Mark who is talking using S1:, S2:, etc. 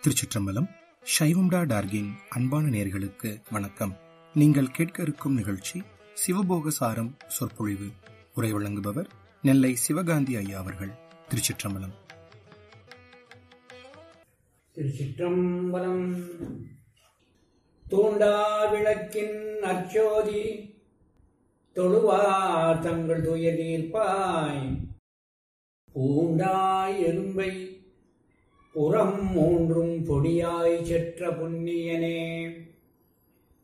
S1: திருச்சிற்றம்பலம் சைவம்டா டார்கின் அன்பான நேர்களுக்கு வணக்கம் நீங்கள் கேட்க இருக்கும் நிகழ்ச்சி சிவபோக சாரம் சொற்பொழிவு உரை வழங்குபவர் நெல்லை சிவகாந்தி ஐயா அவர்கள் திருச்சிற்றம்பலம்
S2: திருச்சிற்றம்பலம் தூண்டா விளக்கின் அச்சோதி தொழுவார் தங்கள் துயர் தீர்ப்பாய் பூண்டாய் எறும்பை புறம் மூன்றும் பொடியாய் செற்ற புண்ணியனே